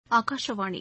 ஆகாஷவாணி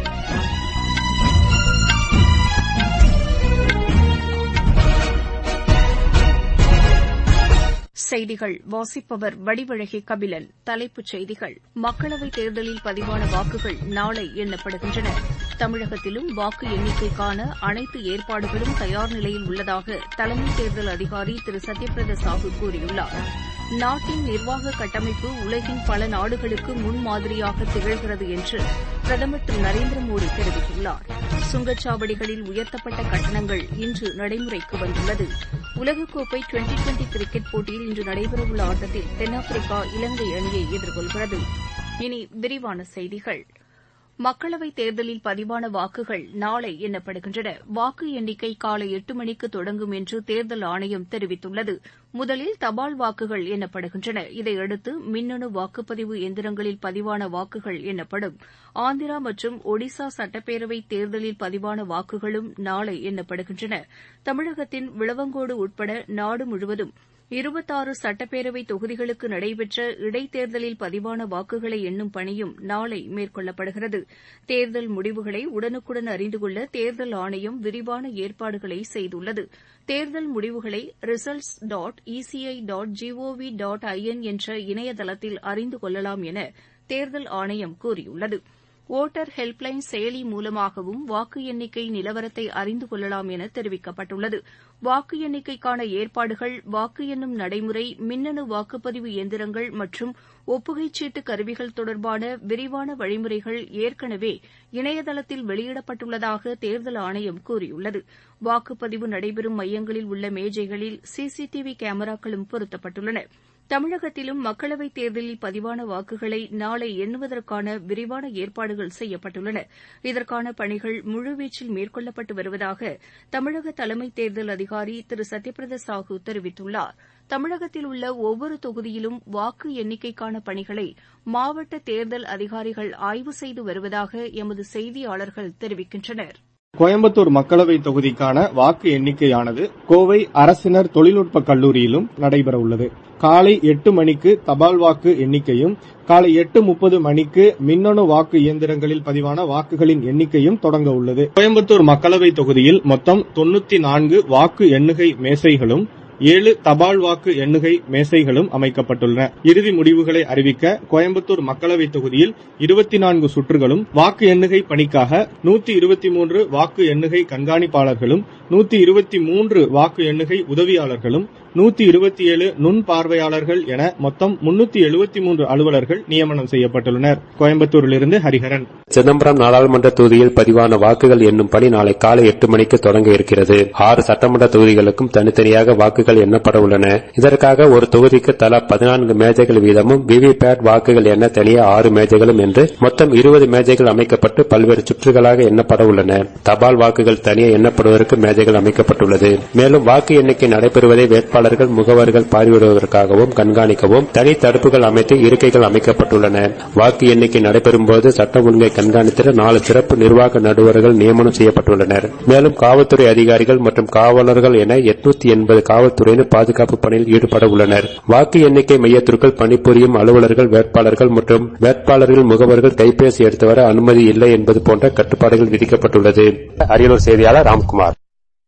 செய்திகள் வாசிப்பவர் வடிவழகி கபிலன் தலைப்புச் செய்திகள் மக்களவைத் தேர்தலில் பதிவான வாக்குகள் நாளை எண்ணப்படுகின்றன தமிழகத்திலும் வாக்கு எண்ணிக்கைக்கான அனைத்து ஏற்பாடுகளும் தயார் நிலையில் உள்ளதாக தலைமை தேர்தல் அதிகாரி திரு சத்யபிரத சாஹூ கூறியுள்ளார் நாட்டின் நிர்வாக கட்டமைப்பு உலகின் பல நாடுகளுக்கு முன்மாதிரியாக திகழ்கிறது என்று பிரதமர் திரு நரேந்திர மோடி தெரிவித்துள்ளார் சுங்கச்சாவடிகளில் உயர்த்தப்பட்ட கட்டணங்கள் இன்று நடைமுறைக்கு வந்துள்ளது உலகக்கோப்பை டுவெண்டி டுவெண்டி கிரிக்கெட் போட்டியில் இன்று நடைபெறவுள்ள ஆட்டத்தில் தென்னாப்பிரிக்கா இலங்கை அணியை எதிர்கொள்கிறது இனி விரிவான செய்திகள் மக்களவைத் தேர்தலில் பதிவான வாக்குகள் நாளை எண்ணப்படுகின்றன வாக்கு எண்ணிக்கை காலை எட்டு மணிக்கு தொடங்கும் என்று தேர்தல் ஆணையம் தெரிவித்துள்ளது முதலில் தபால் வாக்குகள் எண்ணப்படுகின்றன இதையடுத்து மின்னணு வாக்குப்பதிவு எந்திரங்களில் பதிவான வாக்குகள் எண்ணப்படும் ஆந்திரா மற்றும் ஒடிசா சட்டப்பேரவைத் தேர்தலில் பதிவான வாக்குகளும் நாளை எண்ணப்படுகின்றன தமிழகத்தின் விளவங்கோடு உட்பட நாடு முழுவதும் இருபத்தாறு சட்டப்பேரவை தொகுதிகளுக்கு நடைபெற்ற இடைத்தேர்தலில் பதிவான வாக்குகளை எண்ணும் பணியும் நாளை மேற்கொள்ளப்படுகிறது தேர்தல் முடிவுகளை உடனுக்குடன் அறிந்து கொள்ள தேர்தல் ஆணையம் விரிவான ஏற்பாடுகளை செய்துள்ளது தேர்தல் முடிவுகளை results dot ECI dot GOV dot IN என்ற இணையதளத்தில் அறிந்து கொள்ளலாம் என தேர்தல் ஆணையம் கூறியுள்ளது வோட்டர் ஹெல்ப்லைன் செயலி மூலமாகவும் வாக்கு எண்ணிக்கை நிலவரத்தை அறிந்து கொள்ளலாம் என தெரிவிக்கப்பட்டுள்ளது வாக்கு எண்ணிக்கைக்கான ஏற்பாடுகள் வாக்கு எண்ணும் நடைமுறை மின்னணு வாக்குப்பதிவு இயந்திரங்கள் மற்றும் ஒப்புகைச் சீட்டு கருவிகள் தொடர்பான விரிவான வழிமுறைகள் ஏற்கனவே இணையதளத்தில் வெளியிடப்பட்டுள்ளதாக தேர்தல் ஆணையம் கூறியுள்ளது வாக்குப்பதிவு நடைபெறும் மையங்களில் உள்ள மேஜைகளில் சிசிடிவி கேமராக்களும் பொருத்தப்பட்டுள்ளன தமிழகத்திலும் மக்களவைத் தேர்தலில் பதிவான வாக்குகளை நாளை எண்ணுவதற்கான விரிவான ஏற்பாடுகள் செய்யப்பட்டுள்ளன இதற்கான பணிகள் முழுவீச்சில் மேற்கொள்ளப்பட்டு வருவதாக தமிழக தலைமை தேர்தல் அதிகாரி திரு சத்யபிரத சாஹூ தெரிவித்துள்ளார் தமிழகத்தில் உள்ள ஒவ்வொரு தொகுதியிலும் வாக்கு எண்ணிக்கைக்கான பணிகளை மாவட்ட தேர்தல் அதிகாரிகள் ஆய்வு செய்து வருவதாக எமது செய்தியாளர்கள் தெரிவிக்கின்றனர் கோயம்புத்தூர் மக்களவை தொகுதிக்கான வாக்கு எண்ணிக்கையானது கோவை அரசினர் தொழில்நுட்ப கல்லூரியிலும் நடைபெற உள்ளது காலை எட்டு மணிக்கு தபால் வாக்கு எண்ணிக்கையும் காலை எட்டு முப்பது மணிக்கு மின்னணு வாக்கு இயந்திரங்களில் பதிவான வாக்குகளின் எண்ணிக்கையும் தொடங்க உள்ளது கோயம்புத்தூர் மக்களவை தொகுதியில் மொத்தம் தொண்ணூத்தி நான்கு வாக்கு எண்ணுகை மேசைகளும் ஏழு தபால் வாக்கு எண்ணுகை மேசைகளும் அமைக்கப்பட்டுள்ளன இறுதி முடிவுகளை அறிவிக்க கோயம்புத்தூர் மக்களவை தொகுதியில் இருபத்தி நான்கு சுற்றுகளும் வாக்கு எண்ணுகை பணிக்காக நூத்தி இருபத்தி மூன்று வாக்கு எண்ணுகை கண்காணிப்பாளர்களும் நூத்தி இருபத்தி மூன்று வாக்கு எண்ணுகை உதவியாளர்களும் நூத்தி இருபத்தி ஏழு நுண் பார்வையாளர்கள் என மொத்தம் முன்னூத்தி எழுபத்தி மூன்று அலுவலர்கள் நியமனம் செய்யப்பட்டுள்ளனர் கோயம்புத்தூரிலிருந்து ஹரிஹரன் சிதம்பரம் நாடாளுமன்ற தொகுதியில் பதிவான வாக்குகள் எண்ணும் பணி நாளை காலை எட்டு மணிக்கு தொடங்க இருக்கிறது ஆறு சட்டமன்ற தொகுதிகளுக்கும் தனித்தனியாக வாக்குகள் எண்ணப்பட உள்ளன இதற்காக ஒரு தொகுதிக்கு தலா பதினான்கு மேஜைகள் வீதமும் விவிபேட் வாக்குகள் எண்ண தனியே ஆறு மேஜைகளும் என்று மொத்தம் இருபது மேஜைகள் அமைக்கப்பட்டு பல்வேறு சுற்றுகளாக எண்ணப்பட உள்ளன தபால் வாக்குகள் தனியே எண்ணப்படுவதற்கு மேஜைகள் அமைக்கப்பட்டுள்ளது மேலும் வாக்கு எண்ணிக்கை நடைபெறுவதை வேட்பாளர் வேட்பாளர்கள் முகவர்கள் பார்வையிடுவதற்காகவும் கண்காணிக்கவும் தனி தடுப்புகள் அமைத்து இருக்கைகள் அமைக்கப்பட்டுள்ளன வாக்கு எண்ணிக்கை நடைபெறும் போது சட்டம் ஒழுங்கை கண்காணித்திட நாலு சிறப்பு நிர்வாக நடுவர்கள் நியமனம் செய்யப்பட்டுள்ளனர் மேலும் காவல்துறை அதிகாரிகள் மற்றும் காவலர்கள் என எட்நூத்தி எண்பது காவல்துறையினர் பாதுகாப்பு பணியில் ஈடுபட உள்ளனர் வாக்கு எண்ணிக்கை மையத்திற்குள் பணிபுரியும் அலுவலர்கள் வேட்பாளர்கள் மற்றும் வேட்பாளர்கள் முகவர்கள் கைபேசி எடுத்து வர அனுமதி இல்லை என்பது போன்ற கட்டுப்பாடுகள் விதிக்கப்பட்டுள்ளது அரியலூர் செய்தியாளர் ராம்குமார்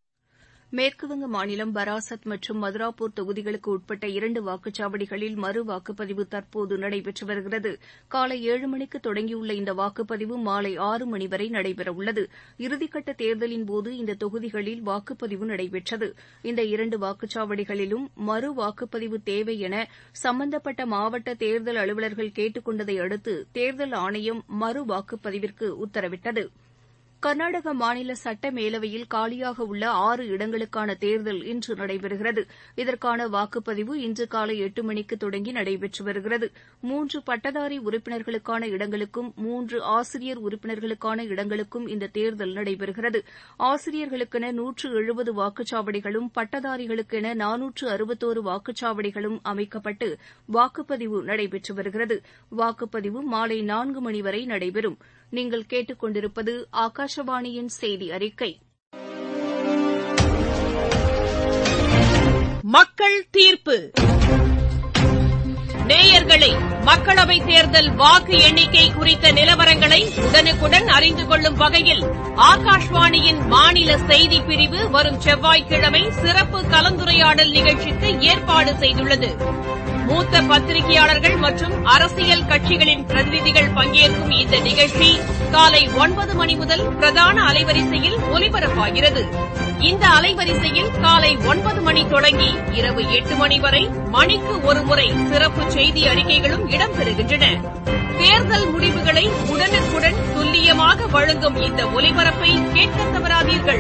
மேற்குவங்க மாநிலம் பராசத் மற்றும் மதுராப்பூர் தொகுதிகளுக்கு உட்பட்ட இரண்டு வாக்குச்சாவடிகளில் மறு வாக்குப்பதிவு தற்போது நடைபெற்று வருகிறது காலை ஏழு மணிக்கு தொடங்கியுள்ள இந்த வாக்குப்பதிவு மாலை ஆறு மணி வரை நடைபெறவுள்ளது இறுதிக்கட்ட தேர்தலின்போது இந்த தொகுதிகளில் வாக்குப்பதிவு நடைபெற்றது இந்த இரண்டு வாக்குச்சாவடிகளிலும் மறு வாக்குப்பதிவு தேவை என சம்பந்தப்பட்ட மாவட்ட தேர்தல் அலுவலர்கள் கேட்டுக் கொண்டதை அடுத்து தேர்தல் ஆணையம் மறு வாக்குப்பதிவிற்கு உத்தரவிட்டது கர்நாடக மாநில சட்ட மேலவையில் காலியாக உள்ள ஆறு இடங்களுக்கான தேர்தல் இன்று நடைபெறுகிறது இதற்கான வாக்குப்பதிவு இன்று காலை எட்டு மணிக்கு தொடங்கி நடைபெற்று வருகிறது மூன்று பட்டதாரி உறுப்பினர்களுக்கான இடங்களுக்கும் மூன்று ஆசிரியர் உறுப்பினர்களுக்கான இடங்களுக்கும் இந்த தேர்தல் நடைபெறுகிறது ஆசிரியர்களுக்கென நூற்று எழுபது வாக்குச்சாவடிகளும் பட்டதாரிகளுக்கென நானூற்று அறுபத்தோரு வாக்குச்சாவடிகளும் அமைக்கப்பட்டு வாக்குப்பதிவு நடைபெற்று வருகிறது வாக்குப்பதிவு மாலை நான்கு மணி வரை நடைபெறும் நீங்கள் கேட்டுக் கொண்டிருப்பது ஆகாஷவாணியின் செய்தி அறிக்கை மக்கள் தீர்ப்பு நேயர்களே மக்களவைத் தேர்தல் வாக்கு எண்ணிக்கை குறித்த நிலவரங்களை உடனுக்குடன் அறிந்து கொள்ளும் வகையில் ஆகாஷ்வாணியின் மாநில செய்திப் பிரிவு வரும் செவ்வாய்க்கிழமை சிறப்பு கலந்துரையாடல் நிகழ்ச்சிக்கு ஏற்பாடு செய்துள்ளது மூத்த பத்திரிகையாளர்கள் மற்றும் அரசியல் கட்சிகளின் பிரதிநிதிகள் பங்கேற்கும் இந்த நிகழ்ச்சி காலை ஒன்பது மணி முதல் பிரதான அலைவரிசையில் ஒலிபரப்பாகிறது இந்த அலைவரிசையில் காலை ஒன்பது மணி தொடங்கி இரவு எட்டு மணி வரை மணிக்கு ஒருமுறை சிறப்பு செய்தி அறிக்கைகளும் இடம்பெறுகின்றன தேர்தல் முடிவுகளை உடனுக்குடன் துல்லியமாக வழங்கும் இந்த ஒலிபரப்பை கேட்க தவறாதீர்கள்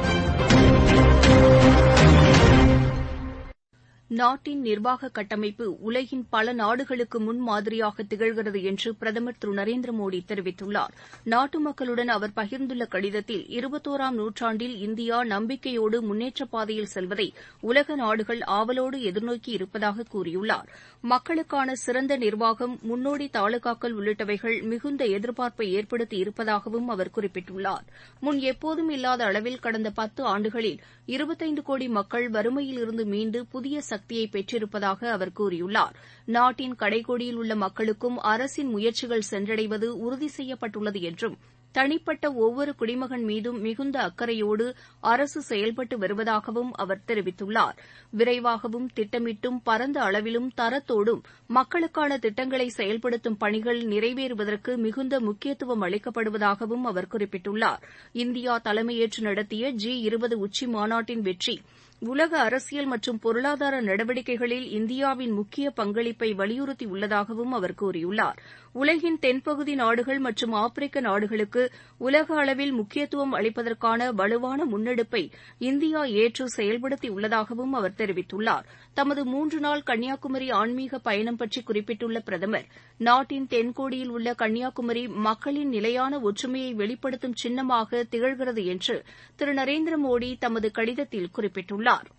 நாட்டின் நிர்வாக கட்டமைப்பு உலகின் பல நாடுகளுக்கு முன்மாதிரியாக திகழ்கிறது என்று பிரதமர் திரு நரேந்திர மோடி தெரிவித்துள்ளார் நாட்டு மக்களுடன் அவர் பகிர்ந்துள்ள கடிதத்தில் இருபத்தோராம் நூற்றாண்டில் இந்தியா நம்பிக்கையோடு முன்னேற்றப் பாதையில் செல்வதை உலக நாடுகள் ஆவலோடு எதிர்நோக்கி இருப்பதாக கூறியுள்ளார் மக்களுக்கான சிறந்த நிர்வாகம் முன்னோடி தாலுகாக்கள் உள்ளிட்டவைகள் மிகுந்த எதிர்பார்ப்பை ஏற்படுத்தி இருப்பதாகவும் அவர் குறிப்பிட்டுள்ளார் முன் எப்போதும் இல்லாத அளவில் கடந்த பத்து ஆண்டுகளில் இருபத்தைந்து கோடி மக்கள் வறுமையில் இருந்து மீண்டு புதிய சக்தியை பெற்றிருப்பதாக அவர் கூறியுள்ளார் நாட்டின் கடைக்கோடியில் உள்ள மக்களுக்கும் அரசின் முயற்சிகள் சென்றடைவது உறுதி செய்யப்பட்டுள்ளது என்றும் தனிப்பட்ட ஒவ்வொரு குடிமகன் மீதும் மிகுந்த அக்கறையோடு அரசு செயல்பட்டு வருவதாகவும் அவர் தெரிவித்துள்ளார் விரைவாகவும் திட்டமிட்டும் பரந்த அளவிலும் தரத்தோடும் மக்களுக்கான திட்டங்களை செயல்படுத்தும் பணிகள் நிறைவேறுவதற்கு மிகுந்த முக்கியத்துவம் அளிக்கப்படுவதாகவும் அவர் குறிப்பிட்டுள்ளார் இந்தியா தலைமையேற்று நடத்திய ஜி இருபது உச்சி மாநாட்டின் வெற்றி உலக அரசியல் மற்றும் பொருளாதார நடவடிக்கைகளில் இந்தியாவின் முக்கிய பங்களிப்பை வலியுறுத்தியுள்ளதாகவும் அவர் கூறியுள்ளார் உலகின் தென்பகுதி நாடுகள் மற்றும் ஆப்பிரிக்க நாடுகளுக்கு உலக அளவில் முக்கியத்துவம் அளிப்பதற்கான வலுவான முன்னெடுப்பை இந்தியா ஏற்று செயல்படுத்தியுள்ளதாகவும் அவர் தெரிவித்துள்ளார் தமது மூன்று நாள் கன்னியாகுமரி ஆன்மீக பயணம் பற்றி குறிப்பிட்டுள்ள பிரதமர் நாட்டின் தென்கோடியில் உள்ள கன்னியாகுமரி மக்களின் நிலையான ஒற்றுமையை வெளிப்படுத்தும் சின்னமாக திகழ்கிறது என்று திரு நரேந்திர மோடி தமது கடிதத்தில் குறிப்பிட்டுள்ளார்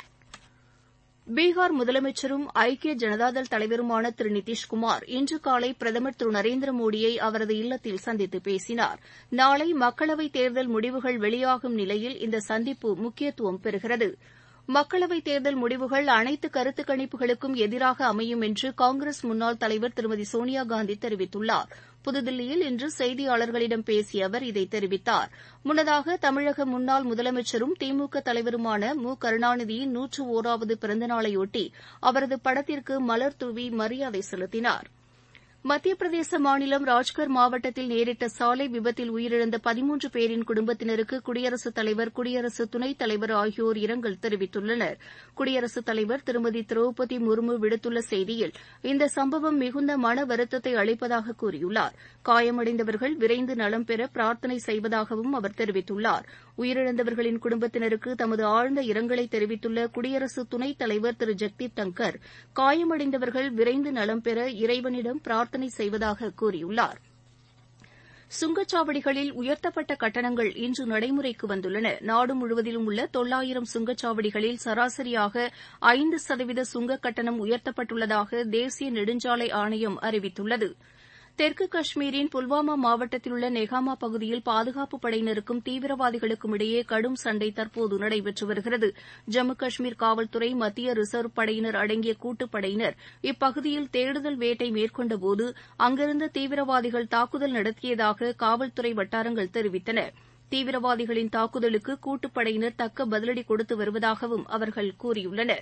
பீகார் முதலமைச்சரும் ஐக்கிய ஜனதாதள் தலைவருமான திரு நிதிஷ்குமார் இன்று காலை பிரதமர் திரு நரேந்திர மோடியை அவரது இல்லத்தில் சந்தித்து பேசினார் நாளை மக்களவைத் தேர்தல் முடிவுகள் வெளியாகும் நிலையில் இந்த சந்திப்பு முக்கியத்துவம் பெறுகிறது மக்களவைத் தேர்தல் முடிவுகள் அனைத்து கருத்து கணிப்புகளுக்கும் எதிராக அமையும் என்று காங்கிரஸ் முன்னாள் தலைவர் திருமதி சோனியாகாந்தி தெரிவித்துள்ளார் புதுதில்லியில் இன்று செய்தியாளர்களிடம் பேசிய அவர் இதை தெரிவித்தார் முன்னதாக தமிழக முன்னாள் முதலமைச்சரும் திமுக தலைவருமான மு கருணாநிதியின் நூற்று ஒராவது பிறந்தநாளையொட்டி அவரது படத்திற்கு மலர் தூவி மரியாதை செலுத்தினார் மத்திய பிரதேச மாநிலம் ராஜ்கர் மாவட்டத்தில் நேரிட்ட சாலை விபத்தில் உயிரிழந்த பதிமூன்று பேரின் குடும்பத்தினருக்கு குடியரசுத் தலைவர் குடியரசு துணைத் தலைவர் ஆகியோர் இரங்கல் தெரிவித்துள்ளனர் குடியரசுத் தலைவர் திருமதி திரௌபதி முர்மு விடுத்துள்ள செய்தியில் இந்த சம்பவம் மிகுந்த மன வருத்தத்தை அளிப்பதாக கூறியுள்ளார் காயமடைந்தவர்கள் விரைந்து நலம் பெற பிரார்த்தனை செய்வதாகவும் அவர் தெரிவித்துள்ளார் உயிரிழந்தவர்களின் குடும்பத்தினருக்கு தமது ஆழ்ந்த இரங்கலை தெரிவித்துள்ள குடியரசு துணைத் தலைவர் திரு ஜெக்தீப் தங்கர் காயமடைந்தவர்கள் விரைந்து நலம் பெற இறைவனிடம் பிரார்த்தனை செய்வதாக கூறியுள்ளார் சுங்கச்சாவடிகளில் உயர்த்தப்பட்ட கட்டணங்கள் இன்று நடைமுறைக்கு வந்துள்ளன நாடு முழுவதிலும் உள்ள தொள்ளாயிரம் சுங்கச்சாவடிகளில் சராசரியாக ஐந்து சதவீத சுங்கக் கட்டணம் உயர்த்தப்பட்டுள்ளதாக தேசிய நெடுஞ்சாலை ஆணையம் அறிவித்துள்ளது தெற்கு காஷ்மீரின் புல்வாமா மாவட்டத்தில் உள்ள நெகாமா பகுதியில் பாதுகாப்புப் படையினருக்கும் தீவிரவாதிகளுக்கும் இடையே கடும் சண்டை தற்போது நடைபெற்று வருகிறது ஜம்மு காஷ்மீர் காவல்துறை மத்திய ரிசர்வ் படையினர் அடங்கிய கூட்டுப்படையினர் இப்பகுதியில் தேடுதல் வேட்டை மேற்கொண்டபோது அங்கிருந்த தீவிரவாதிகள் தாக்குதல் நடத்தியதாக காவல்துறை வட்டாரங்கள் தெரிவித்தன தீவிரவாதிகளின் தாக்குதலுக்கு கூட்டுப்படையினர் தக்க பதிலடி கொடுத்து வருவதாகவும் அவர்கள் கூறியுள்ளனா்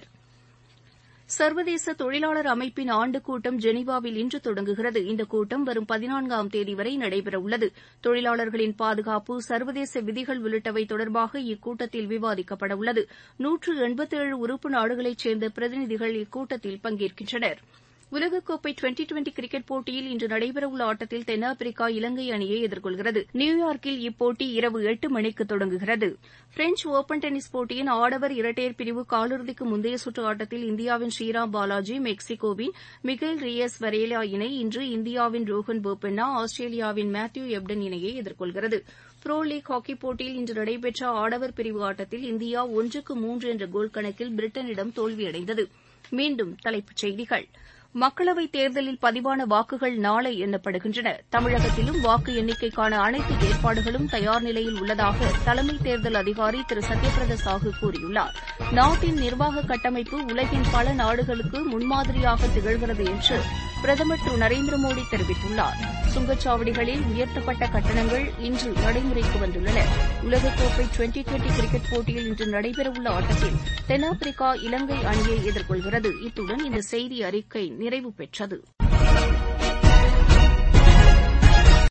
சர்வதேச தொழிலாளர் அமைப்பின் ஆண்டுக் கூட்டம் ஜெனீவாவில் இன்று தொடங்குகிறது இந்த கூட்டம் வரும் பதினான்காம் தேதி வரை நடைபெறவுள்ளது தொழிலாளர்களின் பாதுகாப்பு சர்வதேச விதிகள் உள்ளிட்டவை தொடர்பாக இக்கூட்டத்தில் விவாதிக்கப்படவுள்ளது நூற்று எண்பத்தேழு உறுப்பு நாடுகளைச் சேர்ந்த பிரதிநிதிகள் இக்கூட்டத்தில் பங்கேற்கின்றனா் உலகக்கோப்பை டுவெண்டி டுவெண்டி கிரிக்கெட் போட்டியில் இன்று நடைபெறவுள்ள ஆட்டத்தில் தென்னாப்பிரிக்கா இலங்கை அணியை எதிர்கொள்கிறது நியூயார்க்கில் இப்போட்டி இரவு எட்டு மணிக்கு தொடங்குகிறது பிரெஞ்ச் ஒபன் டென்னிஸ் போட்டியின் ஆடவர் இரட்டையர் பிரிவு காலிறுதிக்கு முந்தைய சுற்று ஆட்டத்தில் இந்தியாவின் ஸ்ரீராம் பாலாஜி மெக்சிகோவின் மிகேல் ரியஸ் வரேலா இணை இன்று இந்தியாவின் ரோஹன் போபண்ணா ஆஸ்திரேலியாவின் மேத்யூ எப்டன் இணையை எதிர்கொள்கிறது புரோ லீக் ஹாக்கி போட்டியில் இன்று நடைபெற்ற ஆடவர் பிரிவு ஆட்டத்தில் இந்தியா ஒன்றுக்கு மூன்று என்ற கோல் கணக்கில் பிரிட்டனிடம் தோல்வியடைந்தது மீண்டும் தலைப்புச் செய்திகள் மக்களவைத் தேர்தலில் பதிவான வாக்குகள் நாளை எண்ணப்படுகின்றன தமிழகத்திலும் வாக்கு எண்ணிக்கைக்கான அனைத்து ஏற்பாடுகளும் தயார் நிலையில் உள்ளதாக தலைமை தேர்தல் அதிகாரி திரு சத்யபிரத சாஹூ கூறியுள்ளார் நாட்டின் நிர்வாக கட்டமைப்பு உலகின் பல நாடுகளுக்கு முன்மாதிரியாக திகழ்கிறது என்று பிரதமர் திரு நரேந்திர மோடி தெரிவித்துள்ளார் சுங்கச்சாவடிகளில் உயர்த்தப்பட்ட கட்டணங்கள் இன்று நடைமுறைக்கு வந்துள்ளன உலகக்கோப்பை டுவெண்டி டுவெண்டி கிரிக்கெட் போட்டியில் இன்று நடைபெறவுள்ள ஆட்டத்தில் தென்னாப்பிரிக்கா இலங்கை அணியை எதிர்கொள்கிறது இத்துடன் இந்த செய்தி அறிக்கை நிறைவு பெற்றது